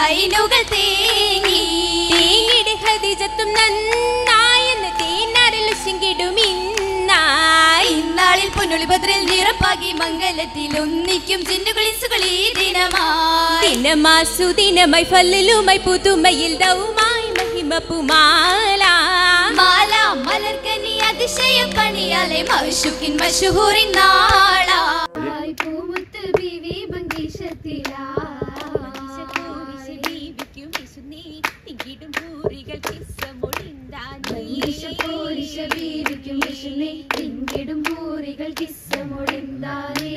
കൈനുകൾ തേങ്ങി തേങ്ങിടെ ഹദിജത്തും നന്നായെന്ന് തേനാറിൽ ഉശിങ്കിടും ഇന്നായി ഇന്നാളിൽ പൊന്നുളി ഭദ്രൽ നിറപ്പാകി മംഗലത്തിൽ ഒന്നിക്കും ചിന്നുകളിസുകളി ദിനമായി ദിനമാസു ദിനമായി ഫല്ലിലുമായി പുതുമയിൽ ദൗമായി മഹിമ പുമാല മാല മലർക്കനി അതിശയ പണിയാലെ മഷുക്കിൻ മഷഹൂറിൻ നാളാ പൂമുത്ത് ബീവി ബംഗീഷത്തിലാ പോരിശ ബീവിക്കും വിഷുനെ എങ്കിടും പൂരികൾ കിസ്സമൊടിന്താനേ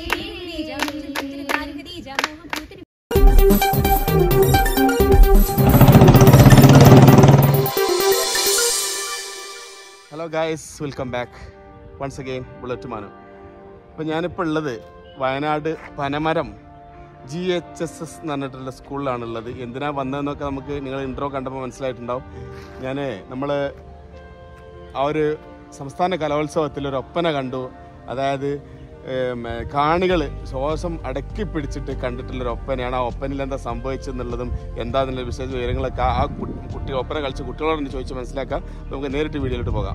hello guys welcome back once again bullet Manu അപ്പോൾ ഞാനിപ്പോൾ ഉള്ളത് Wayanad Panamaram G H S S എന്ന് പറഞ്ഞിട്ടുള്ള സ്കൂളിലാണുള്ളത് എന്തിനാ വന്നതെന്നൊക്കെ നമുക്ക് നിങ്ങൾ ഇൻട്രോ കണ്ടപ്പോൾ മനസ്സിലായിട്ടുണ്ടാവും ഞാൻ നമ്മൾ ആ ഒരു സംസ്ഥാന കലോത്സവത്തിൽ ഒരു ഒപ്പന കണ്ടു അതായത് കാണികൾ ശ്വാസം അടക്കി പിടിച്ചിട്ട് കണ്ടിട്ടുള്ളൊരു ഒപ്പനയാണ് ആ ഒപ്പനയിൽ എന്താ സംഭവിച്ചെന്നുള്ളതും എന്താന്നുള്ള വിശേഷ വിവരങ്ങളൊക്കെ ആ കു- കുട്ടി ഒപ്പന കളിച്ച കുട്ടികളോട് ചോദിച്ച് മനസ്സിലാക്കാം നമുക്ക് നേരിട്ട് വീഡിയോയിലോട്ട് പോകാം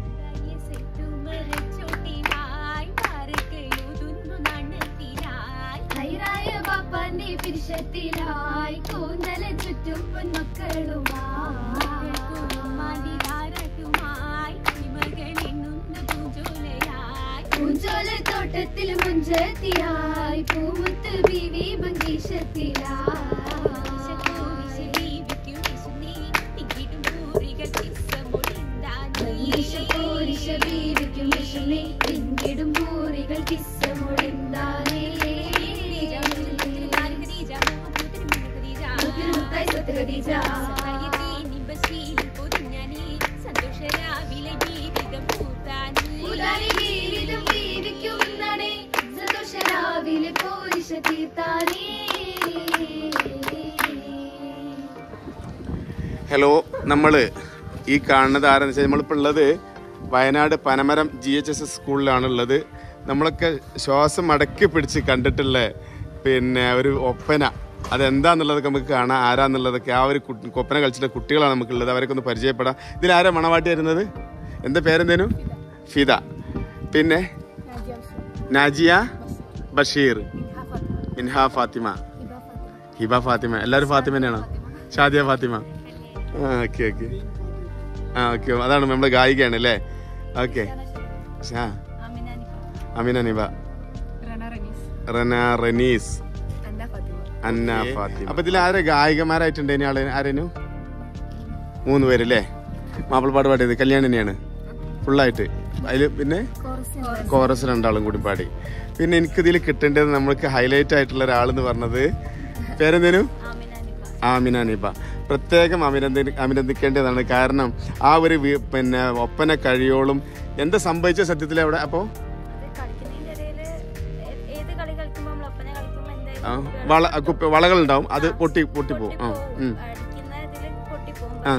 ഹൈറായ ബാപ്പാന്റെ പിരിശത്തിലായി കൂന്തല ചുറ്റും പൂഞ്ചോല തോട്ടത്തിൽ മുഞ്ചത്തിയായി പൂമുത്ത് ബീവി ബംഗീഷത്തിലാ ബീവിക്കും വിഷുനെ പിന്നിടും പൂരികൾ കിസ്സമൊടിന്താനേ മുത്തായി സത്യഖദീജ പൂതാരി ജീവിതം ജീവിക്കും എന്നാണ് സന്തോഷ രാവിലെ പോരിശ തീർത്താനേ ഹലോ നമ്മൾ ഈ കാണുന്നത് ആരെന്ന് വെച്ചാൽ നമ്മളിപ്പോൾ ഉള്ളത് Wayanad Panamaram G H S S സ്കൂളിലാണുള്ളത് നമ്മളൊക്കെ ശ്വാസം അടക്കി പിടിച്ച് കണ്ടിട്ടുള്ള പിന്നെ ഒരു ഒപ്പന അതെന്താന്നുള്ളതൊക്കെ നമുക്ക് കാണാം ആരാന്നുള്ളതൊക്കെ ആ ഒരു കുട്ടി- ഒപ്പന കളിച്ചിട്ട് കുട്ടികളാണ് നമുക്കുള്ളത് അവരൊക്കെ ഒന്ന് പരിചയപ്പെടാം ഇതിലാരാ മണവാട്ടി വരുന്നത് എന്താ പേരെന്തേനു ഫിദ പിന്നെ നാജിയ ബഷീർ മിൻഹ ഫാത്തിമ ഹിബ ഫാത്തിമ എല്ലാവരും ഫാത്തിമ തന്നെയാണോ ഷാദിയ ഫാത്തിമ ആ ഓക്കെ ഓക്കെ ആ ഓക്കെ അതാണ് നമ്മുടെ ഗായികയാണ് അല്ലേ ഓക്കെ ആ അമീന നിബ റന റനീസ് അന്ന ഫാത്തിമ അപ്പൊ ഇതിൽ ആരെ ഗായികമാരായിട്ടുണ്ട് ഇനി ആള് ആരേനു മൂന്ന് പേരല്ലേ മാപ്പിളപ്പാട് പാടിയത് കല്യാണം തന്നെയാണ് ഫുള്ളായിട്ട് അതിൽ പിന്നെ കോറസ് രണ്ടാളും കൂടി പാടി പിന്നെ എനിക്കിതിൽ കിട്ടേണ്ടത് നമ്മൾക്ക് ഹൈലൈറ്റ് ആയിട്ടുള്ള ഒരാളെന്ന് പറഞ്ഞത് പേരെന്തേനു ആമിന നിബ പ്രത്യേകം അഭിനന്ദി അഭിനന്ദിക്കേണ്ടതാണ് കാരണം ആ ഒരു വി- പിന്നെ ഒപ്പന കഴിയോളും എന്താ സംഭവിച്ച സത്യത്തിൽ അവിടെ അപ്പോൾ ആ, വള കുപ്പി വളകളുണ്ടാവും അത് പൊട്ടി പൊട്ടിപ്പോവും ആ ഉം. ആ.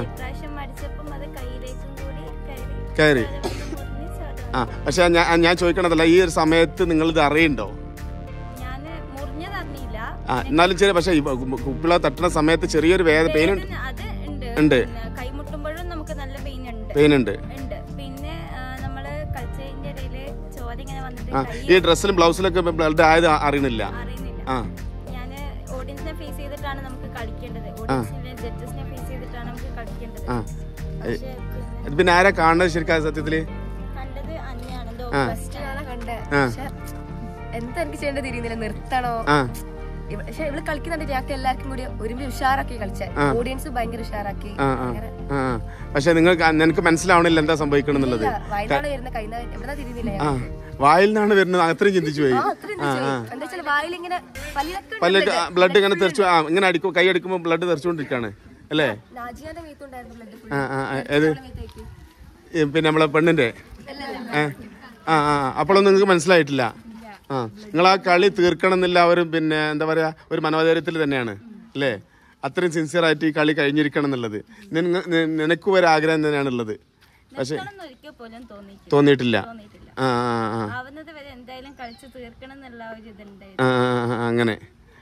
കയറി ആ പക്ഷെ ഞാൻ ഞാൻ ചോദിക്കണതല്ല ഈ ഒരു സമയത്ത് നിങ്ങൾ ഇത് അറിയണ്ടോ ഞാന് മുറിഞ്ഞതറിഞ്ഞില്ല ആ എന്നാലും ചെറിയ പക്ഷെ ഈ കുപ്പിള തട്ടുന്ന സമയത്ത് ചെറിയൊരു വേദ പെയിൻ ഉണ്ട് അത് ഉണ്ട് ഉണ്ട്. പിന്നെ കൈമുട്ടുമ്പോഴും നമുക്ക് നല്ല പെയിൻ ഉണ്ട് പെയിൻ ഉണ്ട് ഉണ്ട് പിന്നെ ആ, നമ്മള് കളിച്ചതിന്റെ ഇടയില് ചോര ഇങ്ങനെ വന്നിട്ട് ആ കൈ ഈ ഡ്രസ്സിലും ബ്ലൗസിലൊക്കെ ബ്ലഡ് ആയത് അറിയണില്ല അറിയുന്നില്ല ആ ഞാന് ഓഡിയൻസിനെ ഫേസ് ചെയ്തിട്ടാണ് നമുക്ക് കളിക്കേണ്ടത് ഓഡിയൻസിനെ ജഡ്ജസിനെ ഫേസ് ചെയ്തിട്ടാണ് നമുക്ക് കളിക്കേണ്ടത് ആ പക്ഷെ പിന്നെ ഇത് പിന്നെ ആരാ കാണുന്നത് ശരിക്കും സത്യത്തില് കണ്ടത് അന്യാണ് എന്തോ ആ. ഫസ്റ്റ് ഞാനാ കണ്ടേ ആ. പക്ഷെ എന്താ എനിക്ക് ചെയ്യേണ്ടത് തിരിയുന്നില്ല നിർത്തണോ ആ ഇവ- പക്ഷെ ഇവള് കളിക്കുന്നുണ്ട് ഞങ്ങൾക്ക് എല്ലാവർക്കും കൂടി ഒരുമിച്ച് ഉഷാറാക്കി കളിച്ച ആ. ഓഡിയൻസ് ഭയങ്കര ഉഷാറാക്കി ആ ആ ആ പക്ഷെ നിങ്ങൾക്ക് നിനക്ക് മനസ്സിലാവണില്ല എന്താ സംഭവിക്കണം എന്നുള്ളത് വയനാട് വരുന്ന കൈ എവിടെന്നാ തിരിയുന്നില്ല ആ വായിൽ നിന്നാണ് വരുന്നത് അത്രയും ചിന്തിച്ചു പോയി ആ ആ എന്താ വെച്ചാൽ വായിൽ ഇങ്ങനെ പല്ലൊക്കെ പല്ലിട്ട് ബ്ലഡ് ഇങ്ങനെ തെറിച്ചു ആ ഇങ്ങനെ അടിക്കും കൈ അടിക്കുമ്പോൾ ബ്ലഡ് തെറിച്ചുകൊണ്ടിരിക്കുകയാണ് അല്ലേ നാജിയാന്റെ മീത്തുണ്ടായിരുന്നു ബ്ലഡ് ആ ആ ആ, ഏത് ഈ പിന്നെ നമ്മളെ പെണ്ണിന്റെ ഏ ആ ആ അപ്പോഴൊന്നും നിങ്ങൾക്ക് മനസ്സിലായിട്ടില്ല ആ നിങ്ങൾ ആ കളി തീർക്കണം എന്നില്ല ഒരു പിന്നെ എന്താ പറയാ ഒരു മനോധൈര്യത്തിൽ തന്നെയാണ് അല്ലേ അത്രയും സിൻസിയർ ആയിട്ട് ഈ കളി കഴിഞ്ഞിരിക്കണം എന്നുള്ളത് നിങ്ങ- നി- നിനക്കും ഒരു ആഗ്രഹം തന്നെയാണ് ഉള്ളത് പക്ഷെ നിർത്തണം ഒരിക്കൽ പോലും തോന്നിയിട്ടില്ല തോന്നിയിട്ടില്ല തോന്നിയിട്ടില്ല ആ ആ ആ ആവുന്നത് വരെ എന്തായാലും കളിച്ച് തീർക്കണം എന്നുള്ള ഒരു ഇതുണ്ടായിരുന്നു ആ, ആ, ആ, അങ്ങനെ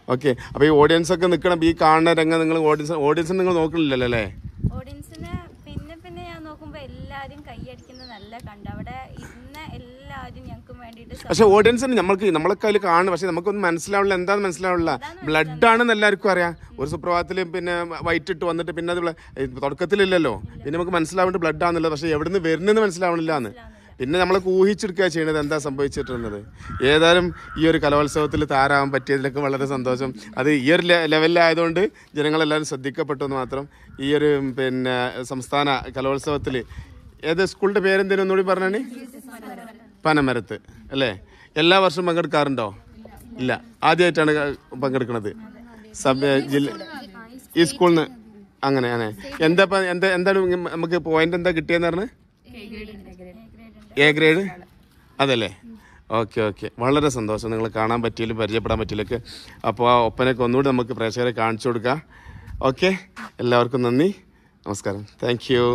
ഓക്കെ അപ്പോൾ ഈ ഓഡിയൻസ് ഒക്കെ നിൽക്കണം ഈ കാണുന്ന രംഗം നിങ്ങൾ ഓഡിയൻസ് ഓഡിയൻസ് നിങ്ങൾ നോക്കണില്ലല്ലോ അല്ലേ ഓഡിയൻസിന് പിന്നെ പിന്നെ ഞാൻ നോക്കുമ്പോ എല്ലാരും കൈയടിക്കുന്നത് നല്ല കണ്ട് അവിടെ ഇന്ന് എല്ലാരും ഞങ്ങൾക്ക് വേണ്ടിയിട്ട് പക്ഷെ ഓഡിയൻസിന് നമ്മൾക്ക് നമ്മളൊക്കെ അതിൽ കാണും പക്ഷെ നമുക്കൊന്നും മനസ്സിലാവില്ല എന്താന്ന് മനസ്സിലാവില്ല ബ്ലഡ് ആണെന്ന് എല്ലാവർക്കും അറിയാം ഒരു സുപ്രഭാതത്തിൽ പിന്നെ വൈറ്റ് ഇട്ട് വന്നിട്ട് പിന്നെ അത് ബ്ല- ഏ, തുടക്കത്തിലില്ലല്ലോ പിന്നെ നമുക്ക് മനസ്സിലാവേണ്ട ബ്ലഡ് ആണെന്നുള്ളത് പക്ഷെ എവിടെ നിന്ന് വരുന്നെന്ന് മനസ്സിലാവണില്ല എന്ന് പിന്നെ നമ്മളൊക്കെ ഊഹിച്ചെടുക്കുക ചെയ്യണത് എന്താ സംഭവിച്ചിട്ടുള്ളത് ഏതായാലും ഈ ഒരു കലോത്സവത്തിൽ താരാവാൻ പറ്റിയതിലൊക്കെ വളരെ സന്തോഷം അത് ഈ ഒരു ലെ- ലെവലിലായതുകൊണ്ട് ജനങ്ങളെല്ലാവരും ശ്രദ്ധിക്കപ്പെട്ടു എന്ന് മാത്രം ഈ ഒരു പിന്നെ സംസ്ഥാന കലോത്സവത്തിൽ ഏത് സ്കൂളിൻ്റെ പേരെന്തേലും ഒന്നുകൂടി പറഞ്ഞാണ് പനമരത്ത് അല്ലേ എല്ലാ വർഷവും പങ്കെടുക്കാറുണ്ടോ ഇല്ല ആദ്യമായിട്ടാണ് ക- പങ്കെടുക്കുന്നത് സബ് ജില്ല ഈ സ്കൂളിൽ നിന്ന് അങ്ങനെ അങ്ങനെ എന്താ ഇപ്പൊ- എന്താ എന്താണ് ഇങ്ങ- നമുക്ക് പോയിന്റ് എന്താ കിട്ടിയെന്ന് പറഞ്ഞ് എ ഗ്രേഡ് അതല്ലേ ഓക്കെ ഓക്കെ വളരെ സന്തോഷം നിങ്ങൾ കാണാൻ പറ്റിയാലും പരിചയപ്പെടാൻ പറ്റിയില്ലൊക്കെ അപ്പോൾ ആ ഒപ്പനയൊക്കെ ഒന്നുകൂടി നമുക്ക് പ്രേക്ഷകരെ കാണിച്ചു കൊടുക്കാം ഓക്കെ എല്ലാവർക്കും നന്ദി നമസ്കാരം താങ്ക് യു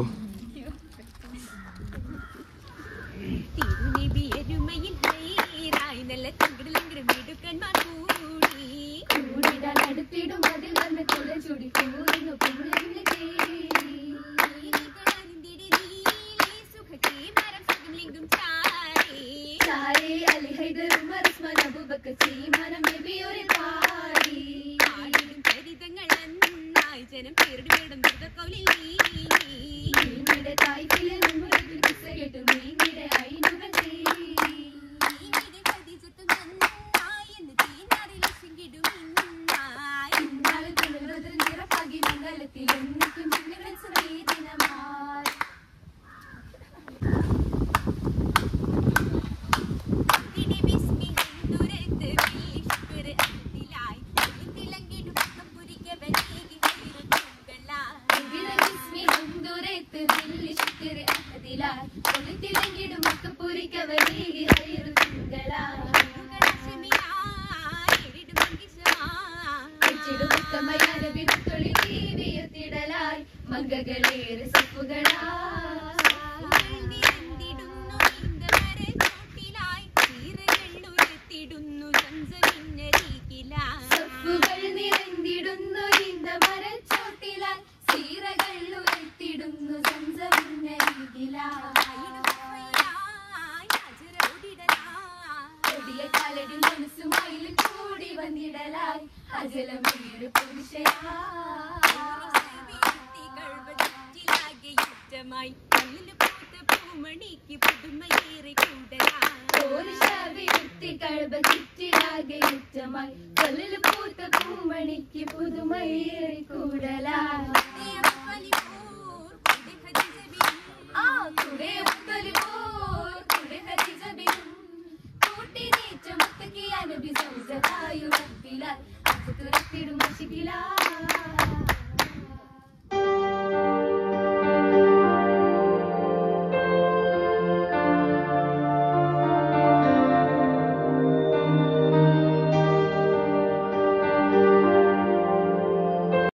തിരുനബി എരുമയിൽ ഹൈറായി നല്ല തങ്കിടിലെങ്കിലും വീടുക്കന്മാർ കൂടി കൂടിടാൻ അടുത്തിടും അതിൽ വന്ന് കുല ചുടി കൂറുന്നു കുളിർന്ന് കേറി നീലികളറിന്തിടി നീലേ സുഖകേ മരം സുഖമിലെങ്കും ചാരേ സാരേ അലി ഹൈദർ ഉമർ ഉസ്മാൻ അബൂബക്കർ ചീമനം നബി ഒരു പാടി ആടിടും ചരിതങ്ങൾ നന്നായി ജനം പേരുടെ വേടം ദുർഗക്കൗലിൽ നീങ്ങി നീങ്ങിടെ തായ്ഫിലെ ഉമ്മറത്തിൽ കിസ്സ കേട്ടു നീങ്ങിടെ അയിനുകൾ തേടി നീങ്ങിടെ ഖദീജത്തും നന്നായി എന്ന് തീനാറിൽ ലക്ഷ്യങ്കിടും ഇന്നായി ഇന്നാൾ തുളുന്നത് നിറപ്പാകി മംഗലത്തിൽ എന്നിട്ടും ചിന്തകൾ സംവേദനമായി തിടി ബിസ്മി ദുരത്ത് വീഷ്കർ അതിലായി തിളങ്ങിടും കപ്പുരിക്ക ബനീകി ഹൈറത്തുകളായി വിരവിസ്മി ഹന്ദുരത്ത് ദില്ലി ശുക്ർ അഹദിലാൽ കൊളുത്തിലങ്ങിടും മക്കപ്പുരിക്കവരീകി ഹൈറു തിങ്കളായി ചെടുമുത്തമയാല വിടുത്തൊളി വീവിയത്തിടലായി മങ്കകളേറെ സപ്പുകളായി സപ്പുകൾ നിറഞ്ഞിടുന്നു ഇന്ത മരച്ചോട്ടിലായി സീറകൾ ഉയർത്തിടുന്നു സംസമിന്നരികിലായി കൊടിയ കാലടി മനസ്സുമായിൽ കൂടി വന്നിടലായി അജലം വീട് പുരുഷയായി പൂമണിക്ക് പുതുമയേറെ കൂടലായി പോരുഷാവിടുത്തി കഴബ ചുറ്റിലാകെ യുദ്ധമായി കല്ലിൽ പൂത്ത പൂമണിക്ക് പുതുമയേറി കൂടലായി